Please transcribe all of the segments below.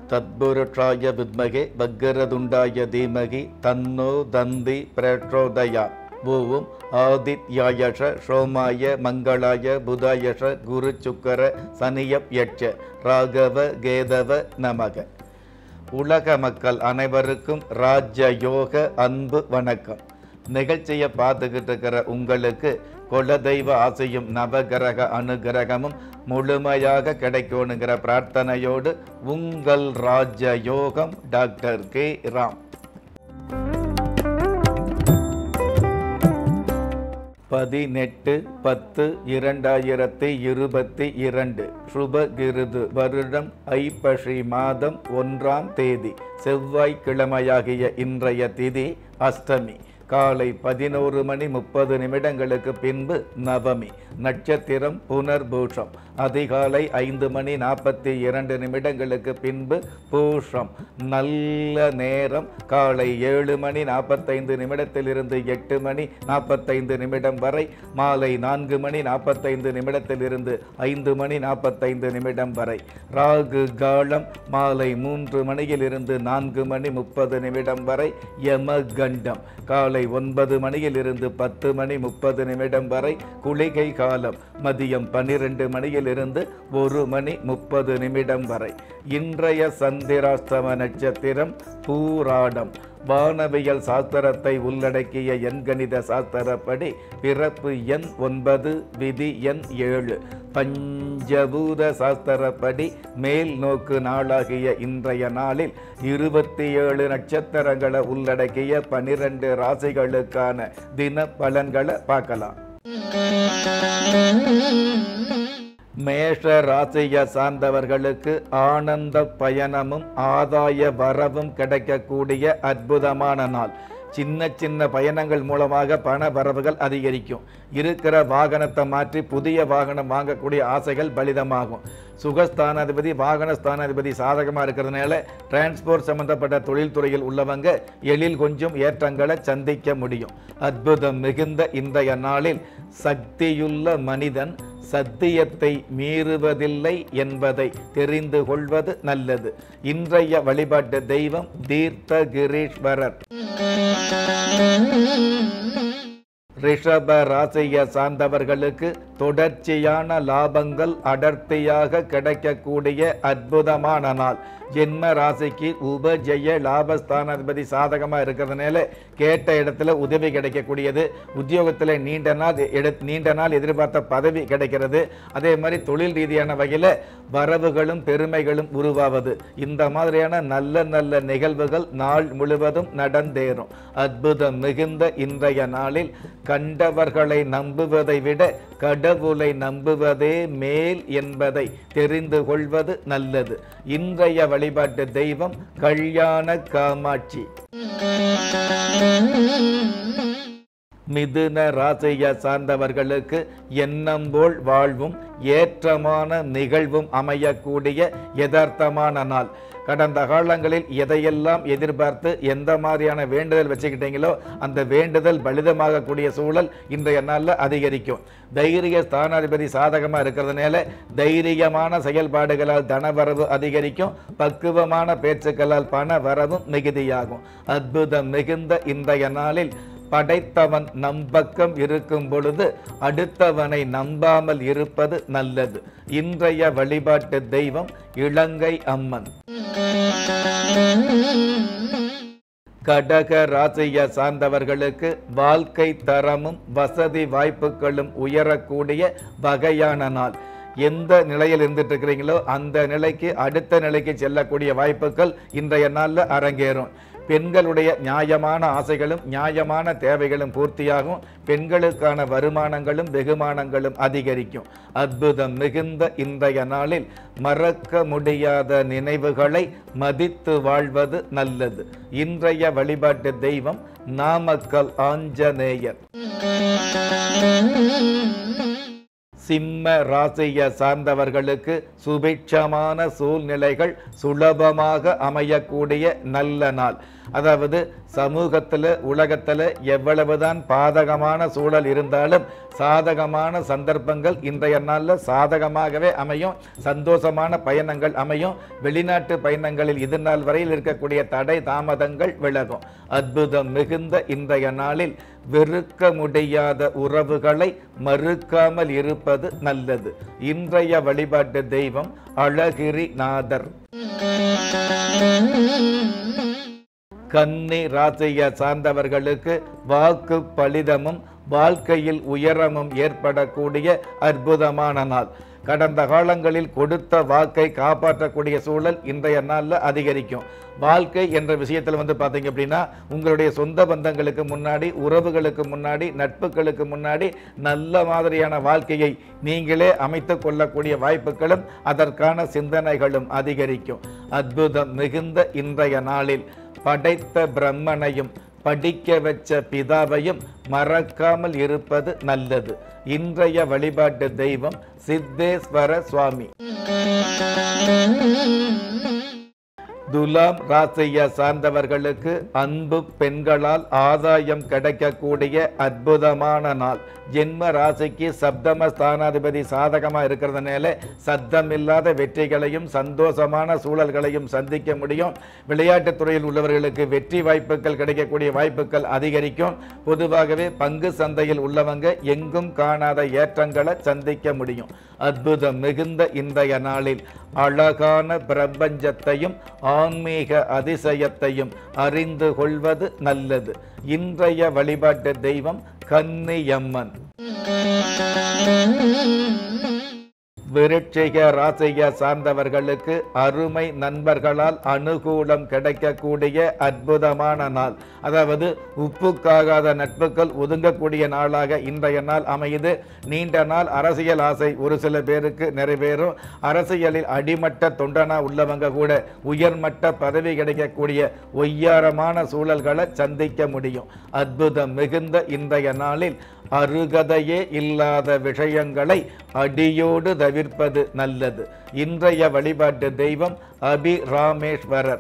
தத்புருஷாய வித்மகே வக்கரதுண்டாய தீமகி தன்னோ தந்தி பிரச்சோதயா ஓம் ஆதித்யாயஷ சோமாய மங்களாய புதாயஷ குரு சுக்கர சனியப் யட்ச ராகவ கேதவ நமக உலக மக்கள் அனைவருக்கும் ராஜ யோக அன்பு வணக்கம் நிகழ்ச்சியை பார்த்துக்கிட்டு இருக்கிற உங்களுக்கு குலதெய்வ ஆசையும் நவகிரக அனுகிரகமும் முழுமையாக கிடைக்கணுங்கிற பிரார்த்தனையோடு உங்கள் ராஜ யோகம் டாக்டர் கே ராம் பதினெட்டு பத்து இரண்டாயிரத்தி இருபத்தி இரண்டு சுபகிருது வருடம் ஐப்பசி மாதம் ஒன்றாம் தேதி செவ்வாய்க்கிழமையாகிய இன்றைய திதி அஷ்டமி காலை பதினோரு மணி முப்பது நிமிடங்களுக்கு பின்பு நவமி நட்சத்திரம் புனர்பூஷம் அதிகாலை ஐந்து மணி நாற்பத்தி இரண்டு நிமிடங்களுக்கு பின்பு பூஷம் நல்ல நேரம் காலை ஏழு மணி நாற்பத்தைந்து நிமிடத்திலிருந்து எட்டு மணி நாற்பத்தைந்து நிமிடம் வரை மாலை நான்கு மணி நாற்பத்தைந்து நிமிடத்திலிருந்து ஐந்து மணி நாற்பத்தைந்து நிமிடம் வரை ராகு காலம் மாலை மூன்று மணியிலிருந்து நான்கு மணி முப்பது நிமிடம் வரை யம கண்டம் காலை ஒன்பது மணியிலிருந்து பத்து மணி முப்பது நிமிடம் வரை குளிகை காலம் மதியம் பன்னிரண்டு மணியிலிருந்து ஒரு மணி முப்பது நிமிடம் வரை இன்றைய சந்திராஸ்தம நட்சத்திரம் பூராடம் வானவியல் சாஸ்திரத்தை உள்ளடக்கிய எண்கணித சாஸ்திரப்படி பிறப்பு எண் ஒன்பது விதி எண் ஏழு பஞ்சபூத சாஸ்திரப்படி மேல் நோக்கு நாளாகிய இன்றைய நாளில் இருபத்தி ஏழு நட்சத்திரங்களை உள்ளடக்கிய பனிரெண்டு ராசிகளுக்கான தின பலன்களை பார்க்கலாம் மேஷ ராசியை சார்ந்தவர்களுக்கு ஆனந்த பயணமும் ஆதாய வரவும் கிடைக்கக்கூடிய அற்புதமான நாள் சின்ன சின்ன பயணங்கள் மூலமாக பண வரவுகள் அதிகரிக்கும் இருக்கிற வாகனத்தை மாற்றி புதிய வாகனம் வாங்கக்கூடிய ஆசைகள் பலிதமாகும் சுகஸ்தானாதிபதி வாகன ஸ்தானாதிபதி சாதகமாக இருக்கிறதுனால டிரான்ஸ்போர்ட் சம்பந்தப்பட்ட தொழில்துறையில் உள்ளவங்க எழில் கொஞ்சம் ஏற்றங்களை சந்திக்க முடியும் அற்புதம் மிகுந்த இன்றைய நாளில் சக்தியுள்ள மனிதன் சத்தியத்தை மீறுவதில்லை என்பதை தெரிந்து கொள்வது நல்லது இன்றைய வழிபாட்டு தெய்வம் தீர்த்தகிரீஸ்வரர் ரிஷப ராசியை சார்ந்தவர்களுக்கு தொடர்ச்சியான லாபங்கள் அடர்த்தியாக கிடைக்கக்கூடிய அற்புதமான நாள் ஜென்ம ராசிக்கு உபஜெய லாபஸ்தானாதிபதி சாதகமாக இருக்கிறதுனால கேட்ட இடத்துல உதவி கிடைக்கக்கூடியது உத்தியோகத்தில் நீண்ட நாள் எடு நீண்ட நாள் எதிர்பார்த்த பதவி கிடைக்கிறது அதே மாதிரி தொழில் ரீதியான வகையில் வரவுகளும் பெருமைகளும் உருவாவது இந்த மாதிரியான நல்ல நல்ல நிகழ்வுகள் நாள் முழுவதும் நடந்தேறும் அற்புதம் மிகுந்த இன்றைய நாளில் கண்டவர்களை நம்புவதை விட கடவுளை நம்புவதே மேல் என்பதை தெரிந்து கொள்வது நல்லது இன்றைய வழிபாட்டு தெய்வம் கல்யாண காமாட்சி மிதுன ராசியை சார்ந்தவர்களுக்கு எண்ணம் போல் வாழ்வும் ஏற்றமான நிகழ்வும் அமையக்கூடிய யதார்த்தமான நாள் கடந்த காலங்களில் எதையெல்லாம் எதிர்பார்த்து எந்த மாதிரியான வேண்டுதல் வச்சுக்கிட்டீங்களோ அந்த வேண்டுதல் பலிதமாகக்கூடிய சூழல் இன்றைய நாளில் அதிகரிக்கும் தைரிய ஸ்தானாதிபதி சாதகமாக இருக்கிறதுனால தைரியமான செயல்பாடுகளால் தனவரவு அதிகரிக்கும் பக்குவமான பேச்சுக்களால் பண வரவும் மிகுதியாகும் அற்புதம் மிகுந்த இன்றைய நாளில் படைத்தவன் நம்பக்கம் இருக்கும் பொழுது அடுத்தவனை நம்பாமல் இருப்பது நல்லது இன்றைய வழிபாட்டு தெய்வம் இலங்கை அம்மன் கடக ராசியை சார்ந்தவர்களுக்கு வாழ்க்கை தரமும் வசதி வாய்ப்புகளும் உயரக்கூடிய வகையான நாள் எந்த நிலையில் இருந்துட்டு இருக்கிறீங்களோ அந்த நிலைக்கு அடுத்த நிலைக்கு செல்லக்கூடிய வாய்ப்புகள் இன்றைய நாளில் அரங்கேறும் பெண்களுடைய நியாயமான ஆசைகளும் நியாயமான தேவைகளும் பூர்த்தியாகும் பெண்களுக்கான வருமானங்களும் வெகுமானங்களும் அதிகரிக்கும் அற்புதம் மிகுந்த இன்றைய நாளில் மறக்க முடியாத நினைவுகளை மதித்து வாழ்வது நல்லது இன்றைய வழிபாட்டு தெய்வம் நாமக்கல் ஆஞ்சநேயர் சிம்ம ராசியை சார்ந்தவர்களுக்கு சுபிட்சமான சூழ்நிலைகள் சுலபமாக அமையக்கூடிய நல்ல நாள் அதாவது சமூகத்தில் உலகத்தில் எவ்வளவுதான் பாதகமான சூழல் இருந்தாலும் சாதகமான சந்தர்ப்பங்கள் இன்றைய நாளில் சாதகமாகவே அமையும் சந்தோஷமான பயணங்கள் அமையும் வெளிநாட்டு பயணங்களில் இது நாள் வரையில் இருக்கக்கூடிய தடை தாமதங்கள் விலகும் அற்புதம் மிகுந்த இன்றைய நாளில் வெறுக்க முடியாத உறவுகளை மறுக்காமல் இருப்பது நல்லது இன்றைய வழிபாட்டு தெய்வம் அழகிரிநாதர் கன்னி ராசியை சார்ந்தவர்களுக்கு வாக்கு பலிதமும் வாழ்க்கையில் உயரமும் ஏற்படக்கூடிய அற்புதமான நாள் கடந்த காலங்களில் கொடுத்த வாக்கை காப்பாற்றக்கூடிய சூழல் இன்றைய நாளில் அதிகரிக்கும் வாழ்க்கை என்ற விஷயத்தில் வந்து பார்த்தீங்க அப்படின்னா உங்களுடைய சொந்த பந்தங்களுக்கு முன்னாடி உறவுகளுக்கு முன்னாடி நட்புகளுக்கு முன்னாடி நல்ல மாதிரியான வாழ்க்கையை நீங்களே அமைத்து கொள்ளக்கூடிய வாய்ப்புகளும் அதற்கான சிந்தனைகளும் அதிகரிக்கும் அற்புதம் மிகுந்த இன்றைய நாளில் படைத்த பிரம்மனையும் படிக்க வச்ச பிதாவையும் மறக்காமல் இருப்பது நல்லது இன்றைய வழிபாட்டு தெய்வம் சித்தேஸ்வர சுவாமி துலாம் ராசியை சார்ந்தவர்களுக்கு அன்பு பெண்களால் ஆதாயம் கிடைக்கக்கூடிய அற்புதமான நாள் ஜென்ம ராசிக்கு சப்தம ஸ்தானாதிபதி சாதகமா இருக்கிறதுனால சத்தம் இல்லாத வெற்றிகளையும் சந்தோஷமான சூழல்களையும் சந்திக்க முடியும் விளையாட்டுத் துறையில் உள்ளவர்களுக்கு வெற்றி வாய்ப்புகள் கிடைக்கக்கூடிய வாய்ப்புகள் அதிகரிக்கும் பொதுவாகவே பங்கு சந்தையில் உள்ளவங்க எங்கும் காணாத ஏற்றங்களை சந்திக்க முடியும் அற்புதம் மிகுந்த இன்றைய நாளில் அழகான பிரபஞ்சத்தையும் ஆன்மீக அதிசயத்தையும் அறிந்து கொள்வது நல்லது இன்றைய வழிபாட்டு தெய்வம் கன்னியம்மன் விருட்சிக ராசியை சார்ந்தவர்களுக்கு அருமை நண்பர்களால் அனுகூலம் கிடைக்கக்கூடிய அற்புதமான நாள் அதாவது உப்புக்காகாத நட்புகள் ஒதுங்கக்கூடிய நாளாக இன்றைய நாள் அமையுது நீண்ட நாள் அரசியல் ஆசை ஒரு சில பேருக்கு நிறைவேறும் அரசியலில் அடிமட்ட தொண்டனா உள்ளவங்க கூட உயர்மட்ட பதவி கிடைக்கக்கூடிய ஒய்யாரமான சூழல்களை சந்திக்க முடியும் அற்புதம் மிகுந்த இன்றைய நாளில் அருகதையே இல்லாத விஷயங்களை அடியோடு தவிர்ப்பது நல்லது இன்றைய வழிபாட்டு தெய்வம் அபிராமேஸ்வரர்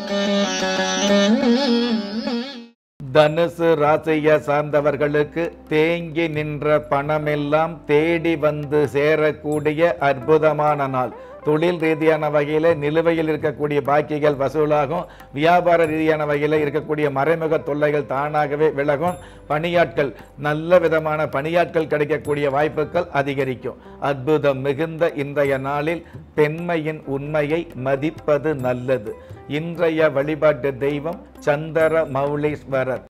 தனுசு ராசியை சார்ந்தவர்களுக்கு தேங்கி நின்ற பணமெல்லாம் தேடி வந்து சேரக்கூடிய அற்புதமான நாள் தொழில் ரீதியான வகையில் நிலுவையில் இருக்கக்கூடிய பாக்கிகள் வசூலாகும் வியாபார ரீதியான வகையில் இருக்கக்கூடிய மறைமுக தொல்லைகள் தானாகவே விலகும் பணியாட்கள் நல்ல விதமான பணியாட்கள் கிடைக்கக்கூடிய வாய்ப்புகள் அதிகரிக்கும் அற்புதம் மிகுந்த இன்றைய நாளில் பெண்மையின் உண்மையை மதிப்பது நல்லது இன்றைய வழிபாட்டு தெய்வம் சந்தர மௌலீஸ்வரர்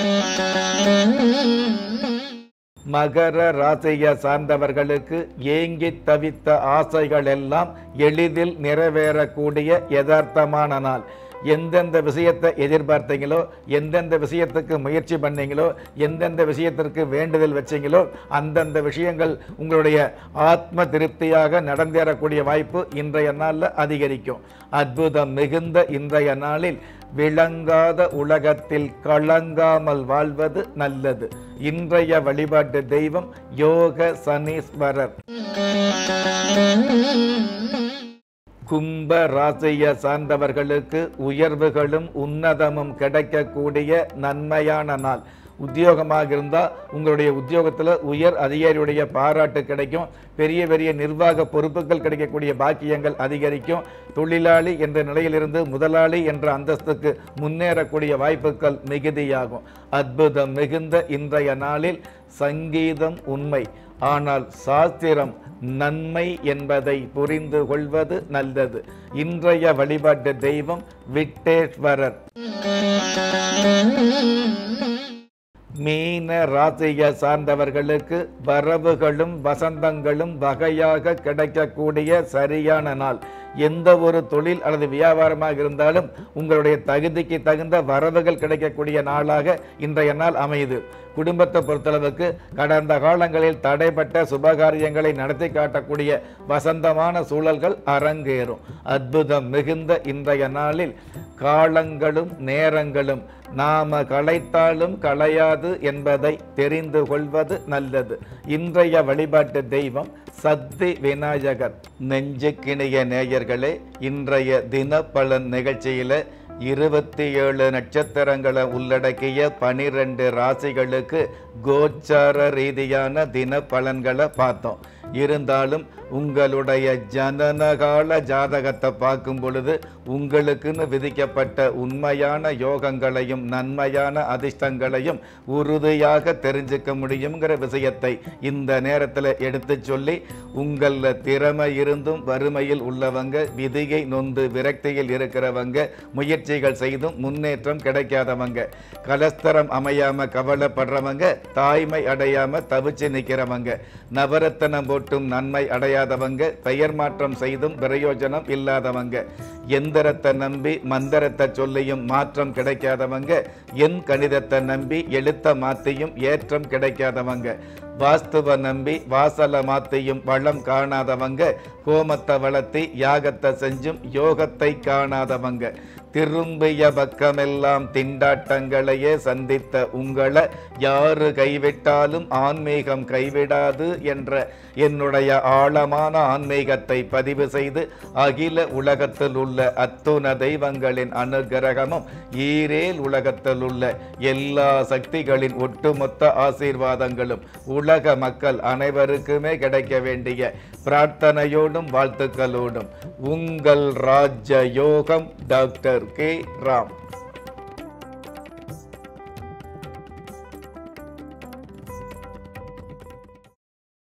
மகர ராசியை சார்ந்தவர்களுக்கு ஏங்கி தவித்த ஆசைகள் எல்லாம் எளிதில் நிறைவேறக்கூடிய யதார்த்தமான நாள் எந்தெந்த விஷயத்தை எதிர்பார்த்தீங்களோ எந்தெந்த விஷயத்துக்கு முயற்சி பண்ணீங்களோ எந்தெந்த விஷயத்திற்கு வேண்டுதல் வச்சீங்களோ அந்தந்த விஷயங்கள் உங்களுடைய ஆத்ம திருப்தியாக நடந்தேறக்கூடிய வாய்ப்பு இன்றைய நாளில் அதிகரிக்கும் அற்புதம் மிகுந்த இன்றைய நாளில் விளங்காத உலகத்தில் கலங்காமல் வாழ்வது நல்லது இன்றைய வழிபாட்டு தெய்வம் யோக சனீஸ்வரர் கும்ப ராசியை சார்ந்தவர்களுக்கு உயர்வுகளும் உன்னதமும் கிடைக்கக்கூடிய நன்மையான நாள் உத்தியோகமாக இருந்தால் உங்களுடைய உத்தியோகத்தில் உயர் அதிகாரியுடைய பாராட்டு கிடைக்கும் பெரிய பெரிய நிர்வாக பொறுப்புகள் கிடைக்கக்கூடிய பாக்கியங்கள் அதிகரிக்கும் தொழிலாளி என்ற நிலையிலிருந்து முதலாளி என்ற அந்தஸ்துக்கு முன்னேறக்கூடிய வாய்ப்புகள் மிகுதியாகும் அற்புதம் மிகுந்த இன்றைய நாளில் சங்கீதம் உண்மை ஆனால் சாஸ்திரம் நன்மை என்பதை புரிந்து கொள்வது நல்லது இன்றைய வழிபாட்டு தெய்வம் விட்டேஸ்வரர் மீன ராசியை சார்ந்தவர்களுக்கு வரவுகளும் வசந்தங்களும் வகையாக கிடைக்கக்கூடிய சரியான நாள் எந்த ஒரு தொழில் அல்லது வியாபாரமாக இருந்தாலும் உங்களுடைய தகுதிக்கு தகுந்த வரவுகள் கிடைக்கக்கூடிய நாளாக இன்றைய நாள் அமையுது குடும்பத்தை பொறுத்தளவுக்கு கடந்த காலங்களில் தடைப்பட்ட சுபகாரியங்களை நடத்தி காட்டக்கூடிய வசந்தமான சூழல்கள் அரங்கேறும் அற்புதம் மிகுந்த இன்றைய நாளில் காலங்களும் நேரங்களும் நாம களைத்தாலும் களையாது என்பதை தெரிந்து கொள்வது நல்லது இன்றைய வழிபாட்டு தெய்வம் சக்தி விநாயகர் நெஞ்சுக்கிணைய நேயர்களே இன்றைய தினப்பலன் நிகழ்ச்சியில இருபத்தி ஏழு நட்சத்திரங்களை உள்ளடக்கிய பனிரெண்டு ராசிகளுக்கு கோச்சார ரீதியான தின பலன்களை பார்த்தோம் இருந்தாலும் உங்களுடைய ஜனனகால ஜாதகத்தை பார்க்கும் பொழுது உங்களுக்குன்னு விதிக்கப்பட்ட உண்மையான யோகங்களையும் நன்மையான அதிர்ஷ்டங்களையும் உறுதியாக தெரிஞ்சுக்க முடியுங்கிற விஷயத்தை இந்த நேரத்தில் எடுத்து சொல்லி உங்களில் திறமை இருந்தும் வறுமையில் உள்ளவங்க விதியை நொந்து விரக்தியில் இருக்கிறவங்க முயற்சிகள் செய்தும் முன்னேற்றம் கிடைக்காதவங்க கலஸ்தரம் அமையாம கவலைப்படுறவங்க தாய்மை அடையாம தவிச்சு நிற்கிறவங்க நவரத்தனம் போட்டும் நன்மை அடையாதவங்க பெயர் மாற்றம் செய்தும் பிரயோஜனம் இல்லாதவங்க எந்திரத்தை நம்பி மந்திரத்தை சொல்லியும் மாற்றம் கிடைக்காதவங்க என் கணிதத்தை நம்பி எழுத்த மாத்தியும் ஏற்றம் கிடைக்காதவங்க வாஸ்துவ நம்பி வாசல மாத்தியும் வளம் காணாதவங்க கோமத்தை வளர்த்தி யாகத்தை செஞ்சும் யோகத்தை காணாதவங்க திரும்பிய பக்கமெல்லாம் திண்டாட்டங்களையே சந்தித்த உங்களை யாரு கைவிட்டாலும் ஆன்மீகம் கைவிடாது என்ற என்னுடைய ஆழமான ஆன்மீகத்தை பதிவு செய்து அகில உலகத்தில் உள்ள அத்துண தெய்வங்களின் அனுகிரகமும் ஈரேல் உலகத்தில் உள்ள எல்லா சக்திகளின் ஒட்டுமொத்த ஆசீர்வாதங்களும் உலக மக்கள் அனைவருக்குமே கிடைக்க வேண்டிய பிரார்த்தனையோடும் வாழ்த்துக்களோடும் உங்கள் ராஜ யோகம் டாக்டர் கே ராம்